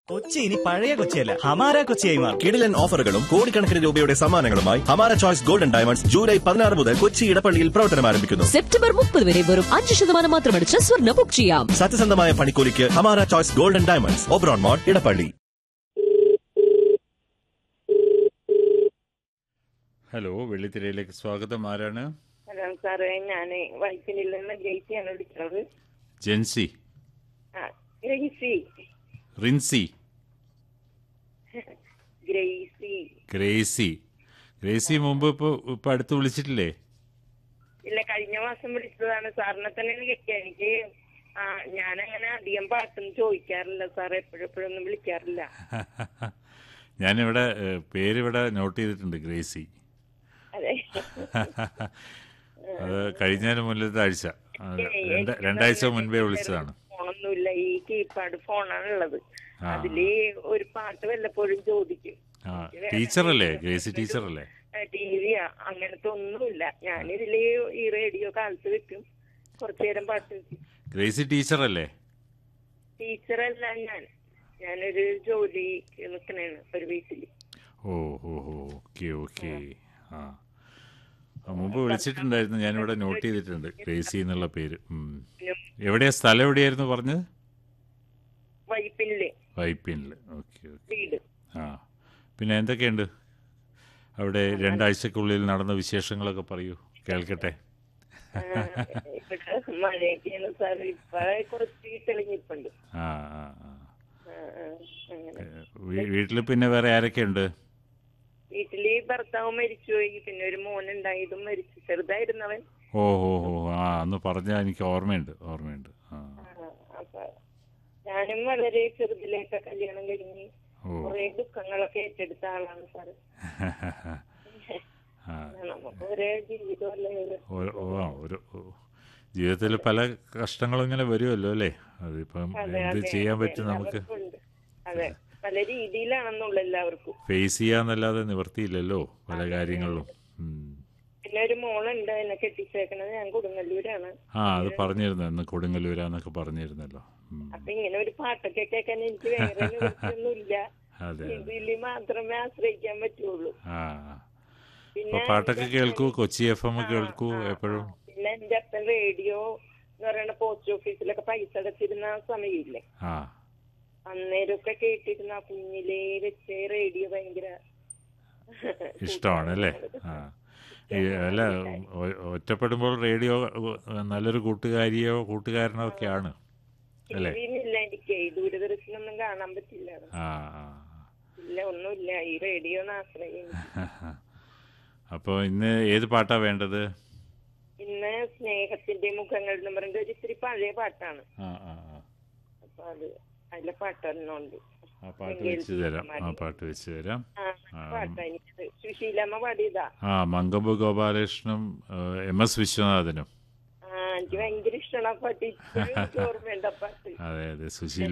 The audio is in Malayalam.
കൊച്ചി ഇനി പഴയ കൊച്ചിയല്ല ഹമാര കൊച്ചിയായി മാറും കിടിലൻ ഓഫറുകളും കോടിക്കണക്കിന് രൂപയുടെ സമ്മാനങ്ങളുമായി ഹമാര ചോയ്സ് ഗോൾഡൻ ഡയമണ്ട്സ് ജൂലൈ പതിനാറ് മുതൽ കൊച്ചി ഇടപ്പള്ളിയിൽ പ്രവർത്തനം ആരംഭിക്കുന്നു സെപ്റ്റംബർ മുപ്പത് വരെ വെറും അഞ്ച് ശതമാനം മാത്രമടിച്ച് സ്വർണ്ണ ബുക്ക് ചെയ്യാം സത്യസന്ധമായ പണിക്കൂലിക്ക് Hamara choice golden diamonds Oberon mall Edappally hello വെള്ളിത്തിരയിലേക്ക് സ്വാഗതം ആരാണ് ഹലോ സാറേ ഞാൻ വൈപ്പിനിൽ നിന്ന് ഗ്രേസിയാണ് വിളിക്കുന്നത് ജെൻസി ആ Gracy Rincy Gracy Gracy Gracy മുമ്പ് ഇപ്പൊ ഇപ്പൊ അടുത്ത് വിളിച്ചിട്ടില്ലേ ഇല്ല കഴിഞ്ഞ മാസം വിളിച്ചതാണ് സാറിനെ തന്നെ കിട്ടിയ എനിക്ക് ആ ഞാനങ്ങനെ അധികം പാട്ടൊന്നും ചോദിക്കാറില്ല സാർ എപ്പോഴെപ്പോഴൊന്നും വിളിക്കാറില്ല ഞാനിവിടെ ഏഹ്, പേരിവിടെ നോട്ട് ചെയ്തിട്ടുണ്ട് ഗ്രേസി അതെ അത് കഴിഞ്ഞതിന് മുന്നിലത്തെ ആഴ്ച ആ, രണ്ട് രണ്ടാഴ്ച മുൻപേ വിളിച്ചതാണ് ഫോണൊന്നുമില്ല ഈ കീപാഡ് ഫോണാണ് ഉള്ളത് ആ. അതില് ഒരു പാട്ട് വല്ലപ്പോഴും ചോദിക്കും ആ ടീച്ചറല്ലേ ഗ്രേസി ടീച്ചറല്ലേ ടി വിയാ അങ്ങനത്തെ ഒന്നുമില്ല ഞാനിതില് ഈ റേഡിയോ കാലത്ത് വെക്കും കുറച്ചു നേരം പാട്ട് വെക്കും ഗ്രേസി ടീച്ചറല്ലേ ടീച്ചറല്ല ഞാൻ ഞാനൊരു ജോലി നിൽക്കണേണ് ഒരു വീട്ടില് ഓ ഓ ഓ ഓക്കെ ഓക്കെ ആ ആ, മുമ്പ് വിളിച്ചിട്ടുണ്ടായിരുന്നു ഞാനിവിടെ നോട്ട് ചെയ്തിട്ടുണ്ട് ഗ്രേസി എന്നുള്ള പേര് ഉം. എവിടെയാ സ്ഥലം എവിടെയായിരുന്നു പറഞ്ഞത് വൈപ്പിനില് വൈപ്പിനിൽ ഓക്കെ ഓക്കെ വീട് ആ പിന്നെ എന്തൊക്കെയുണ്ട് അവിടെ രണ്ടാഴ്ചക്കുള്ളിൽ നടന്ന വിശേഷങ്ങളൊക്കെ പറയൂ കേൾക്കട്ടെ ആ, ഇവിടെ മഴയൊക്കെയാണ് സാർ ഇപ്പൊ കുറച്ച് തെളിഞ്ഞിപ്പുണ്ട് ആ ആ ആ ആ, ആ, അങ്ങനെ വീ- വീട്ടിൽ പിന്നെ വേറെ ആരൊക്കെയുണ്ട് വീട്ടില് ഭർത്താവ് മരിച്ചുപോയി പിന്നെ ഒരു മോനുണ്ടായതും മരിച്ചു ചെറുതായിരുന്നവൻ ഓ ഓ ഓ ആ അന്ന് പറഞ്ഞാൽ എനിക്ക് ഓർമ്മയുണ്ട് ഓർമ്മയുണ്ട് ആ ആ, അപ്പൊ ഞാനും വളരെ ചെറുതിലേക്ക് കല്യാണം കഴിഞ്ഞ് ഓ കുറെ ദുഃഖങ്ങളൊക്കെ ഏറ്റെടുത്ത ആളാണ് സാറ് ആ നമുക്ക് ഒരേ ജീവിതമല്ലേ ഇത്. ഓ- ഓ, ആ, ഒരു ഓ. ജീവിതത്തിൽ പല കഷ്ടങ്ങളും ഇങ്ങനെ വരുമല്ലോ അല്ലേ അതിപ്പം അതെ, എന്ത് അതെ, ചെയ്യാൻ അതെ, പറ്റും നമുക്ക് എല്ലാവർക്കും ഉണ്ട്. അതെ പല രീതിയിലാണെന്നുള്ള എല്ലാവർക്കും ഫേസ് ചെയ്യാന്നല്ലാതെ നിവർത്തിയില്ലല്ലോ പല കാര്യങ്ങളിലും ഉം. പിന്നെ ഒരു മോളുണ്ട് എന്നെ കെട്ടിച്ചേക്കണത് ഞാൻ കൊടുങ്ങല്ലൂരാണ് ആ അത് പറഞ്ഞിരുന്നു ഇന്ന് കൊടുങ്ങല്ലൂരാന്നൊക്കെ പറഞ്ഞിരുന്നല്ലോ ഉം. അപ്പൊ ഇങ്ങനെ ഒരു പാട്ടൊക്കെ കേൾക്കാൻ എനിക്ക് വേറെ നിവൃത്തിയൊന്നുമില്ല അതെ അതെ ഇതില് മാത്രമേ ആശ്രയിക്കാൻ പറ്റുള്ളൂ ആ അപ്പൊ പിന്നെ പാട്ടൊക്കെ കേൾക്കൂ കൊച്ചി എഫ് എം കേൾക്കൂ എപ്പോഴും പിന്നെ എന്റെ അപ്പൻ റേഡിയോ എന്ന് പറയുന്ന പോസ്റ്റ് ഓഫീസിലൊക്കെ പൈസ അടച്ചിരുന്ന ആ സമയമില്ലേ ആ അന്നേരമൊക്കെ കേട്ടിരുന്ന ആ കുഞ്ഞിലേ വെച്ച് റേഡിയോ ഭയങ്കര ഇഷ്ടമാണ് അല്ലേ ആ ഈ അല്ല ഒ- ഒറ്റപ്പെടുമ്പോൾ റേഡിയോ നല്ലൊരു കൂട്ടുകാരിയോ കൂട്ടുകാരനോ ഒക്കെയാണ് അല്ലേ ടിവിന്നില്ല എനിക്ക് ദൂരദർശനൊന്നും കാണാൻ പറ്റില്ല ആ ആ ഇല്ല ഒന്നുമില്ല ഈ റേഡിയോ ആശ്രയം അപ്പോൾ ഇന്ന് ഏത് പാട്ടാ വേണ്ടത് ഇന്ന് സ്നേഹത്തിന്റെ മുഖങ്ങൾ എന്ന് പറഞ്ഞിട്ട് ഒരു ഇത്തിരി പഴയ പാട്ടാണ് ആ ആ ആ അപ്പൊ അത് അതിലെ പാട്ടൊന്നുണ്ട് ആ പാട്ട് വെച്ച് തരാം ആ പാട്ട് വെച്ച് തരാം ആ പാട്ടാ എനിക്കത് സുശീലമ്മ പാടിയതാ ആ മങ്കമ്പ് ഗോപാലകൃഷ്ണനും എം എസ് വിശ്വനാഥനും ആ എനിക്ക് ഭയങ്കര ഇഷ്ടമാണ് ആ പാട്ട് ഇപ്പോഴും എനിക്ക് ഓർമ്മയുണ്ട് ആ പാട്ട് അതെ അതെ സുശീൽ